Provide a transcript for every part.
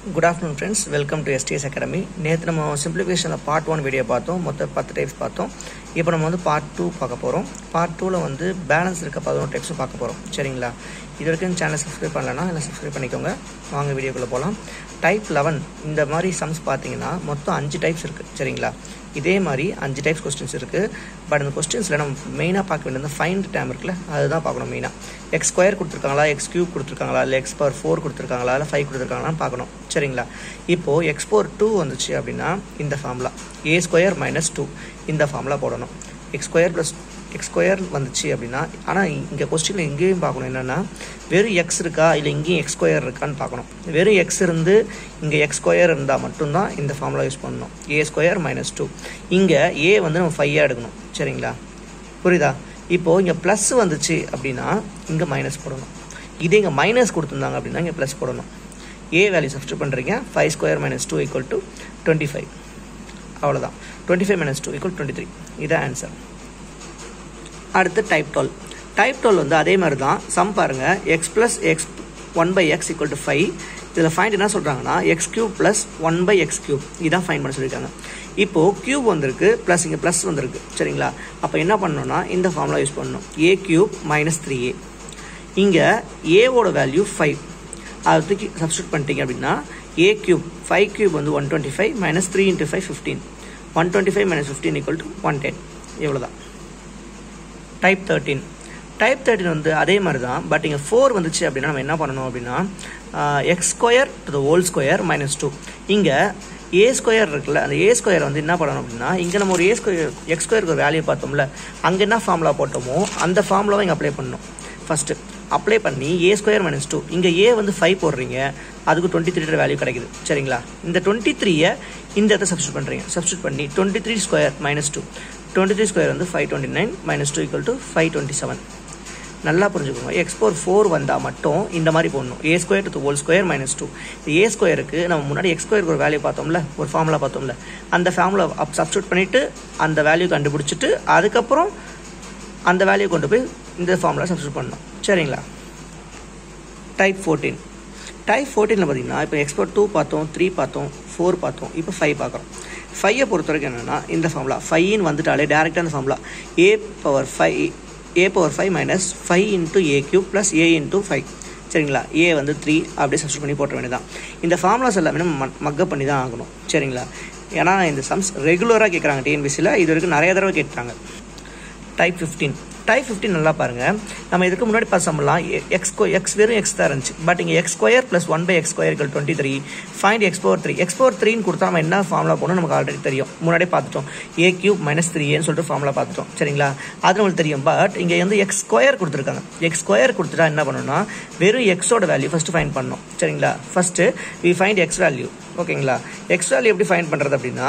good afternoon friends welcome to STS academy நேற்று நம்ம சிம்பிளிஃபிகேஷனில் part one video பார்த்தோம் மொத்தம் பத்து டைப்ஸ் பார்த்தோம் இப்போ நம்ம வந்து பார்ட் டூ பார்க்க போகிறோம் பார்ட் டூவில் வந்து பேலன்ஸ் இருக்க பதினொரு டைப்ஸும் பார்க்க போகிறோம் சரிங்களா இது வரைக்கும் சேனல் சப்ஸ்கிரைப் பண்ணலன்னா இல்லை சப்ஸ்கிரைப் பண்ணிக்கோங்க வாங்க வீடியோக்குள்ளே போகலாம் டைப் லெவன் இந்த மாதிரி சம்ஸ் பார்த்தீங்கன்னா மொத்தம் அஞ்சு டைப்ஸ் இருக்குது சரிங்களா இதே மாதிரி அஞ்சு டைப்ஸ் கொஸ்டின்ஸ் இருக்குது பட் அந்த கொஸ்டின்ஸில் நம்ம மெயினாக பார்க்க வேண்டியது ஃபைண்ட் டேம் இருக்குல்ல அதுதான் பார்க்கணும் மெயினாக எக்ஸ் ஸ்கொயர் கொடுத்துருக்காங்களா எக்ஸ் கியூப் கொடுத்துருக்காங்களா இல்லை எக்ஸ் பவர் ஃபோர் கொடுத்துருக்காங்களா இல்லை ஃபைவ் கொடுத்துருக்காங்களான்னு பார்க்கணும் சரிங்களா இப்போது எக்ஸ் பவர் டூ வந்துச்சு அப்படின்னா இந்த formula a square minus two இந்த ஃபார்முலா போடணும் x square plus x square வந்துச்சு அப்படின்னா ஆனால் இங்கே கொஸ்டினில் எங்கேயும் பார்க்கணும் என்னென்னா வெறும் எக்ஸ் இருக்கா இல்லை இங்கேயும் எக்ஸ் ஸ்கொயர் இருக்கான்னு பார்க்கணும் வெறும் எக்ஸ் இருந்து இங்கே எக்ஸ் ஸ்கொயர் இருந்தால் மட்டும்தான் இந்த ஃபார்முலா யூஸ் பண்ணணும் ஏ ஸ்கொயர் மைனஸ் டூ இங்கே ஏ வந்து நம்ம ஃபையாக எடுக்கணும் சரிங்களா புரியுதா இப்போது இங்கே ப்ளஸ் வந்துச்சு அப்படின்னா இங்கே மைனஸ் போடணும் இதே இங்கே மைனஸ் கொடுத்துருந்தாங்க அப்படின்னா இங்கே ப்ளஸ் போடணும் ஏ வேல்யூ சப்ஸ்டியூட் பண்ணுறீங்க five square minus two equal to twenty five அவ்வளோதான் twenty five minus two equal twenty three இதான் ஆன்சர் அடுத்து டைப் டுவெல் டைப் டுவெல் வந்து அதே மாதிரி தான் சம் பாருங்கள் x plus x one by x equal to five இதில் ஃபைண்ட் என்ன சொல்கிறாங்கன்னா x cube plus one by x cube இதான் ஃபைன் பண்ண சொல்லியிருக்காங்க இப்போது கியூப் வந்திருக்கு ப்ளஸ் இங்கே ப்ளஸ் வந்திருக்கு சரிங்களா அப்போ என்ன பண்ணணும்னா இந்த ஃபார்முலா யூஸ் பண்ணணும் a cube minus three a இங்கே ஏவோட வேல்யூ ஃபைவ் அதை தூக்கி சப்ஸ்டியூட் பண்ணிட்டீங்க அப்படின்னா ஏ கியூப் ஃபைவ் கியூப் வந்து one twenty five minus three into five fifteen one twenty five minus fifteen equal to one ten இவ்வளோ தான் டைப் தேர்ட்டின் டைப் தேர்ட்டின் வந்து அதே மாதிரி தான் பட் இங்கே ஃபோர் வந்துச்சு அப்படின்னா நம்ம என்ன பண்ணணும் அப்படின்னா x square to the whole square minus two இங்கே ஏ ஸ்கொயர் இருக்குல்ல அந்த ஏ ஸ்கொயர் வந்து என்ன பண்ணணும் அப்படின்னா இங்கே நம்ம ஒரு ஏ ஸ்கொயர் எக்ஸ் ஸ்கொயருக்கு ஒரு வேல்யூ பார்த்தோம்ல அங்கே என்ன ஃபார்முலா போட்டோமோ அந்த ஃபார்முலாவை இங்கே அப்ளை பண்ணணும் ஃபஸ்ட்டு அப்ளை பண்ணி ஏ ஸ்கொயர் மைனஸ் டூ இங்கே ஏ வந்து ஃபைவ் போடுறீங்க அதுக்கு டுவெண்ட்டி த்ரீ வேல்யூ கிடைக்குது சரிங்களா இந்த டுவெண்ட்டி த்ரீயை இந்த இடத்த சப்ஸ்டியூட் பண்ணுறீங்க சப்ஸ்டியூட் பண்ணி twenty three square minus two twenty three square வந்து five twenty nine minus two equal to five twenty seven நல்லா புரிஞ்சுக்கோங்க எக்ஸ் பவர் ஃபோர் வந்தால் மட்டும் இந்த மாதிரி போடணும் a square to whole square minus two a ஸ்கொயருக்கு நம்ம முன்னாடி எக்ஸ் ஸ்கொயருக்கு ஒரு வேல்யூ பார்த்தோம்ல ஒரு ஃபார்முலா பார்த்தோம்ல அந்த ஃபார்முலா அப் சப்ஸ்டியூட் பண்ணிவிட்டு அந்த வேல்யூ கண்டுபிடிச்சிட்டு அதுக்கப்புறம் அந்த வேல்யூ கொண்டு போய் இந்த ஃபார்முலா சப்ஸ்டியூட் பண்ணணும் சரிங்களா டைப் ஃபோர்டீன் டைப் ஃபோர்டீனில் பார்த்தீங்கன்னா இப்போ எக்ஸ்போர்ட் டூ பார்த்தோம் த்ரீ பார்த்தோம் ஃபோர் பார்த்தோம் இப்போ ஃபைவ் பார்க்குறோம் ஃபைவை பொறுத்த வரைக்கும் என்னென்னா இந்த ஃபார்முலா ஃபைன்னு வந்துட்டாலே டேரெக்டாக அந்த formula a power five a power five minus five into a cube plus a into five சரிங்களா ஏ வந்து த்ரீ அப்படியே சப்ஸ்டியூட் பண்ணி போட்ட வேண்டியதான் இந்த ஃபார்முலாஸ் எல்லாமே நம்ம மக்கப் பண்ணி தான் ஆகணும் சரிங்களா ஏன்னா இந்த சம்ஸ் ரெகுலராக கேட்குறாங்க டிஎன்பிசியில் இது வரைக்கும் நிறைய தடவை கேட்டாங்க டைப் ஃபிஃப்டீன் டைப் ஃபிஃப்டின் நல்லா பாருங்கள் நம்ம இதுக்கு முன்னாடி பசம்லாம் எக்ஸ் எக்ஸ் வெறும் எக்ஸ் தான் இருந்துச்சு பட் இங்கே x square plus one by x square twenty three find x power three x power த்ரீன்னு கொடுத்தா நம்ம என்ன ஃபார்முலா போகணும் நமக்கு ஆல்ரெடி தெரியும் முன்னாடியே பார்த்துட்டோம் ஏ கியூப் மைனஸ் த்ரீ ஏன்னு சொல்லிட்டு ஃபார்முலா பார்த்துட்டோம் சரிங்களா அது நம்மளுக்கு தெரியும் பட் இங்கே வந்து எக்ஸ் ஸ்கொயர் கொடுத்துருக்காங்க எக்ஸ் ஸ்கொயர் கொடுத்துட்டா என்ன பண்ணணும்னா வெறும் எக்ஸோட வேல்யூ ஃபஸ்ட்டு ஃபைண்ட் பண்ணணும் சரிங்களா first we find x value ஓகேங்களா எக்ஸ் வேல்யூ எப்படி ஃபைண்ட் பண்ணுறது அப்படின்னா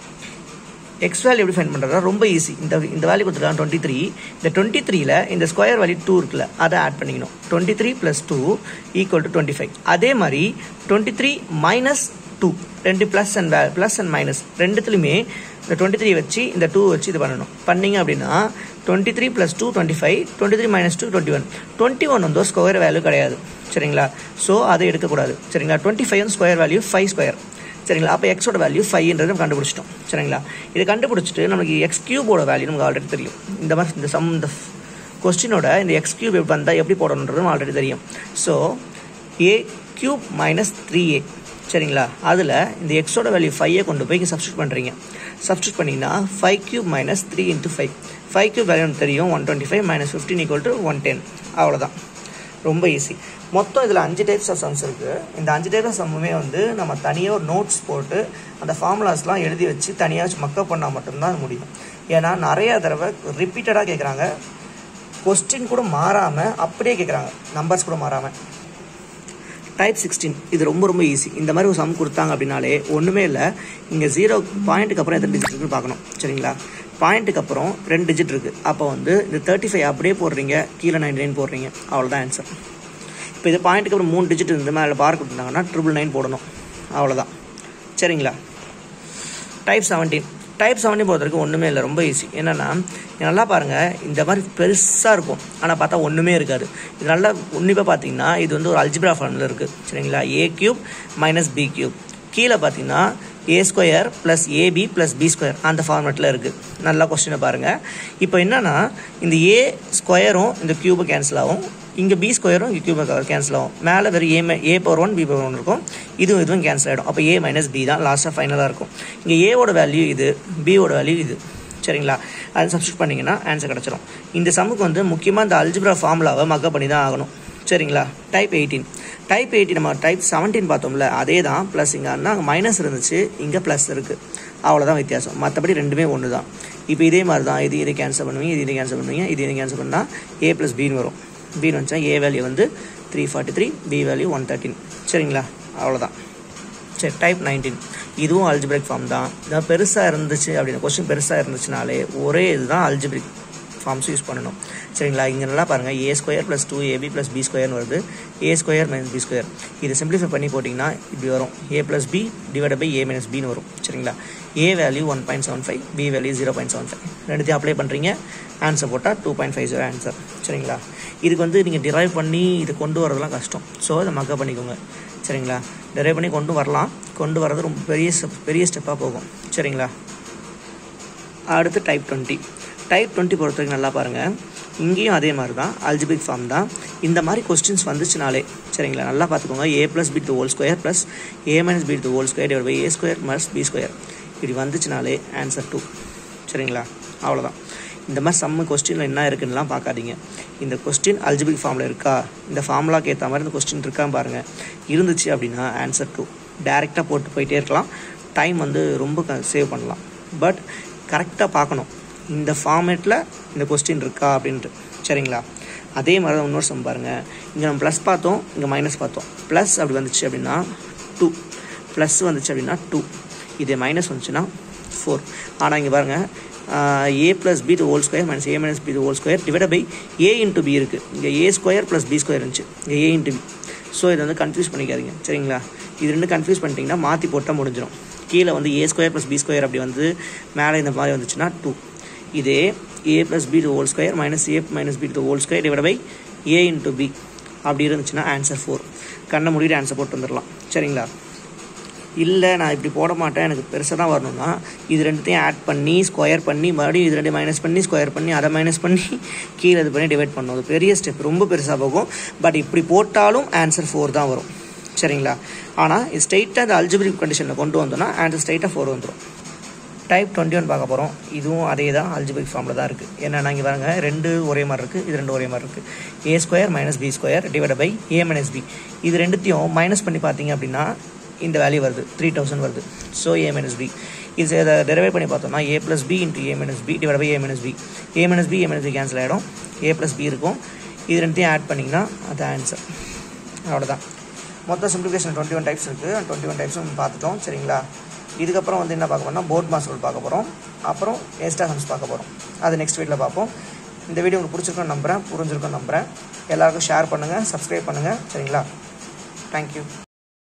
எக்ஸ் வேல்யூ எப்படி ஃபைன் பண்ணுறதா ரொம்ப ஈஸி இந்த இந்த வேல்யூ கொடுத்துருக்காங்க டுவெண்ட்டி த்ரீ இந்த டுவெண்ட்டி த்ரீல இந்த ஸ்கொயர் வேல்யூ டூ இருக்குல்ல அதை ஆட் பண்ணிக்கணும் twenty three plus two equal to twenty five அதே மாதிரி டுவெண்ட்டி த்ரீ மைனஸ் டூ ரெண்டு plus and way plus and minus ரெண்டுத்துலையுமே இந்த டுவெண்ட்டி த்ரீ வச்சு இந்த டூ வச்சு இது பண்ணணும் பண்ணிங்க அப்படின்னா twenty three plus two twenty five twenty three minus two twenty one twenty one வந்து ஸ்கொயர் வேல்யூ கிடையாது சரிங்களா ஸோ அதை எடுக்கக்கூடாது சரிங்களா டுவெண்ட்டி ஃபைவ் வந்து ஸ்கொயர் வேல்யூ ஃபைவ் ஸ்கொயர் சரிங்களா அப்போ எக்ஸோட வேல்யூ ஃபைவ்ன்றது நம்ம கண்டுபிடிச்சிட்டோம் சரிங்களா இதை கண்டுபிடிச்சிட்டு நமக்கு எக்ஸ் கியூபோட வேல்யூ நமக்கு ஆல்ரெடி தெரியும் இந்த மாதிரி இந்த சம் இந்த கொஸ்டினோட இந்த எக்ஸ் கியூப் எப்படி வந்தால் எப்படி போடணுன்றது ஆல்ரெடி தெரியும் so a cube minus three a சரிங்களா அதில் இந்த எக்ஸோட வேல்யூ ஃபைவை கொண்டு போய் சப்ஸ்டியூட் பண்ணுறீங்க சப்ஸ்டியூட் பண்ணிங்கன்னா five cube minus three into five five cube value தெரியும் one twenty five minus fifteen equal to one ten அவ்வளோதான் ரொம்ப ஈஸி மொத்தம் இதில் அஞ்சு டைப்ஸ் ஆஃப் சம்ஸ் இருக்குது இந்த அஞ்சு டைப் ஆஃப் சம்முமே வந்து நம்ம தனியாக ஒரு நோட்ஸ் போட்டு அந்த ஃபார்முலாஸ்லாம் எழுதி வச்சு தனியாக மக்கப் பண்ணால் மட்டும்தான் முடியும் ஏன்னா நிறைய தடவை ரிப்பீட்டடாக கேட்குறாங்க கொஸ்டின் கூட மாறாமல் அப்படியே கேட்குறாங்க நம்பர்ஸ் கூட மாறாமல் டைப் சிக்ஸ்டீன் இது ரொம்ப ரொம்ப ஈஸி இந்த மாதிரி ஒரு சம் கொடுத்தாங்க அப்படின்னாலே ஒன்றுமே இல்லை இங்கே ஜீரோ பாயிண்ட்டுக்கு அப்புறம் எத்தனை டிஜிட் இருக்குன்னு பார்க்கணும் சரிங்களா பாயிண்ட்டுக்கு அப்புறம் ரெண்டு டிஜிட் இருக்குது அப்போ வந்து இந்த தேர்ட்டி ஃபைவ் அப்படியே போடுறீங்க கீழே நைன்டி நைன் போடுறீங்க அவ்வளோதான் ஆன்சர் இப்போ இது பாயிண்ட்டுக்கு அப்புறம் மூணு டிஜிட் இருந்து மேலே பார் கொடுத்துருந்தாங்கன்னா ட்ரிபிள் நைன் போடணும் அவ்வளோதான் சரிங்களா டைப் செவன்டீன் டைப் செவன்டி பொறுத்த வரைக்கும் ஒன்றுமே இல்லை ரொம்ப ஈஸி என்னென்னா நல்லா பாருங்கள் இந்த மாதிரி பெருசாக இருக்கும் ஆனால் பார்த்தா ஒன்றுமே இருக்காது இது நல்லா உன்னிப்பாக பார்த்தீங்கன்னா இது வந்து ஒரு அல்ஜிப்ரா ஃபார்மில் இருக்குது சரிங்களா a cube minus b cube கீழே பார்த்தீங்கன்னா a square plus ab plus b square அந்த ஃபார்மேட்டில் இருக்குது நல்லா கொஸ்டினை பாருங்கள் இப்போ என்னென்னா இந்த ஏ ஸ்கொயரும் இந்த கியூபை கேன்சல் ஆகும் இங்கே பி ஸ்கொயரும் இங்கே கியூபை கேன்சல் ஆகும் மேலே வெறும் a a power one b power one இருக்கும் இதுவும் இதுவும் கேன்சல் ஆகிடும் அப்போ ஏ மைனஸ் பி தான் லாஸ்ட்டாக ஃபைனலாக இருக்கும் இங்கே ஏவோட வேல்யூ இது பியோட வேல்யூ இது சரிங்களா அது சப்ஸ்டியூட் பண்ணிங்கன்னா ஆன்சர் கிடச்சிரும் இந்த சம்முக்கு வந்து முக்கியமாக இந்த அல்ஜிப்ரா ஃபார்முலாவை மக்கப் பண்ணி தான் ஆகணும் சரிங்களா டைப் எயிட்டீன் டைப் எயிட்டி நம்ம டைப் செவன்டீன் பார்த்தோம்ல அதே தான் ப்ளஸ் இங்கே அங்கே மைனஸ் இருந்துச்சு இங்கே ப்ளஸ் இருக்குது அவ்வளோதான் வித்தியாசம் மற்றபடி ரெண்டுமே ஒன்று தான் இப்போ இதே மாதிரி தான் இது இதை கேன்சல் பண்ணுவீங்க இது இதை கேன்சல் பண்ணுவீங்க இது இதை கேன்சல் பண்ணால் ஏ ப்ளஸ் பின்னு வரும் பின்னு வந்துச்சா ஏ வேல்யூ வந்து three forty three b value one thirteen சரிங்களா அவ்வளோதான் சரி டைப் நைன்டீன் இதுவும் அல்ஜிபிரிக் ஃபார்ம் தான் இதான் பெருசாக இருந்துச்சு அப்படின்னு கொஸ்டின் பெருசாக இருந்துச்சுனாலே ஒரே இதுதான் அல்ஜிபிரிக் ஃபார்ம்ஸ் யூஸ் பண்ணணும் சரிங்களா இங்கே நல்லா பாருங்கள் a square plus two ab plus b ஸ்கொயர்னு வருது a square minus b square இது சிம்பிளிஃபை பண்ணி போட்டிங்கன்னா இப்படி வரும் a plus b divide by a minus பின்னு வரும் சரிங்களா a value one point seven five b value zero point seven five ரெண்டுத்தையும் அப்ளை பண்ணுறீங்க ஆன்சர் போட்டால் two point five zero answer சரிங்களா இதுக்கு வந்து நீங்கள் டிரைவ் பண்ணி இது கொண்டு வரதெல்லாம் கஷ்டம் ஸோ இதை மக்கப் பண்ணிக்கோங்க சரிங்களா டிரைவ் பண்ணி கொண்டு வரலாம் கொண்டு வரது ரொம்ப பெரிய ஸ்டெப் பெரிய ஸ்டெப்பாக போகும் சரிங்களா அடுத்து டைப் டுவெண்ட்டி டைப் டுவெண்ட்டி பொறுத்த வரைக்கும் நல்லா பாருங்கள் இங்கேயும் அதே மாதிரி தான் அல்ஜிபிக் ஃபார்ம் தான் இந்த மாதிரி கொஸ்டின்ஸ் வந்துச்சுனாலே சரிங்களா நல்லா பார்த்துக்கோங்க a plus b to whole square plus a minus b to whole square divide by a square plus b square இப்படி வந்துச்சுனாலே ஆன்சர் டூ சரிங்களா அவ்வளோதான் இந்த மாதிரி சம்ம கொஸ்டினில் என்ன இருக்குன்னுலாம் பார்க்காதீங்க இந்த கொஸ்டின் அல்ஜிபிக் ஃபார்மில் இருக்கா இந்த ஃபார்முலாக்கு ஏற்ற மாதிரி இந்த கொஸ்டின் இருக்கான்னு பாருங்கள் இருந்துச்சு அப்படின்னா ஆன்சர் டூ டேரெக்டாக போட்டு போயிட்டே இருக்கலாம் டைம் வந்து ரொம்ப சேவ் பண்ணலாம் பட் கரெக்டாக பார்க்கணும் இந்த ஃபார்மேட்டில் இந்த கொஸ்டின் இருக்கா அப்படின்ட்டு சரிங்களா அதே மாதிரி தான் இன்னொரு சம் பாருங்கள் இங்கே நம்ம ப்ளஸ் பார்த்தோம் இங்கே மைனஸ் பார்த்தோம் ப்ளஸ் அப்படி வந்துச்சு அப்படின்னா டூ ப்ளஸ் வந்துச்சு அப்படின்னா டூ இதே மைனஸ் வந்துச்சுன்னா ஃபோர் ஆனால் இங்கே பாருங்கள் a plus b to whole square minus a minus b to whole square divide by a into b இருக்குது இங்கே a square plus b square இருந்துச்சு இங்கே ஏ இன்ட்டு பி ஸோ இதை வந்து கன்ஃபியூஸ் பண்ணிக்காதீங்க சரிங்களா இது ரெண்டு கன்ஃபியூஸ் பண்ணிட்டீங்கன்னா மாற்றி போட்டால் முடிஞ்சிடும் கீழே வந்து a square plus b square அப்படி வந்து மேலே இந்த மாதிரி வந்துச்சுன்னா டூ இதே a plus b to whole square minus a minus b to whole square divide by a into b அப்படி இருந்துச்சுன்னா ஆன்சர் ஃபோர் கண்ணை முடிட்டு ஆன்சர் போட்டு வந்துடலாம் சரிங்களா இல்லை நான் இப்படி போட மாட்டேன் எனக்கு பெருசாக தான் வரணும்னா இது ரெண்டுத்தையும் ஆட் பண்ணி ஸ்கொயர் பண்ணி மறுபடியும் இது ரெண்டு மைனஸ் பண்ணி ஸ்கொயர் பண்ணி அதை மைனஸ் பண்ணி கீழே இது பண்ணி டிவைட் பண்ணணும் அது பெரிய ஸ்டெப் ரொம்ப பெருசாக போகும் பட் இப்படி போட்டாலும் ஆன்சர் ஃபோர் தான் வரும் சரிங்களா ஆனால் இது ஸ்ட்ரைட்டாக அந்த அல்ஜிபிரிக் கண்டிஷனில் கொண்டு வந்தோம்னா ஆன்சர் ஸ்ட்ரைட்டாக ஃபோர் வந்துடும் டைப் டுவெண்ட்டி ஒன் பார்க்க போகிறோம் இதுவும் அதே தான் அல்ஜிபிரிக் ஃபார்மில் தான் இருக்குது என்னென்னா இங்கே பாருங்க ரெண்டு ஒரே மாதிரி இருக்குது இது ரெண்டு ஒரே மாதிரி இருக்குது a square minus b square divide by a minus b இது ரெண்டுத்தையும் மைனஸ் பண்ணி பார்த்தீங்க அப்படின்னா இந்த வேல்யூ வருது த்ரீ தௌசண்ட் வருது ஸோ ஏ மைனஸ் பி இது இதை டெரிவேட் பண்ணி பார்த்தோம்னா a plus b into a minus b divide by a minus b a minus b a minus b cancel ஆகிடும் ஏ ப்ளஸ் பி இருக்கும் இது ரெண்டுத்தையும் ஆட் பண்ணிங்கன்னா அது ஆன்சர் அவ்வளோதான் மொத்தம் சிம்பிளிஃபிகேஷன் டுவெண்ட்டி ஒன் டைப்ஸ் இருக்குது டுவெண்ட்டி ஒன் டைப்ஸும் பார்த்துட்டோம் சரிங்களா இதுக்கப்புறம் வந்து என்ன பார்க்க போறோம்னா போர்ட் மாஸ்டர் பார்க்க போகிறோம் அப்புறம் எக்ஸ்ட்ரா சம்ஸ் பார்க்க போகிறோம் அது நெக்ஸ்ட் வீடியோவில் பார்ப்போம் இந்த வீடியோ உங்களுக்கு பிடிச்சிருக்கோன்னு நம்புகிறேன் புரிஞ்சிருக்கோன்னு நம்புகிறேன் எல்லாருக்கும் ஷேர் பண்ணுங்கள் சப்ஸ்கிரைப் பண்ணுங்கள் சரிங்களா தேங்க்யூ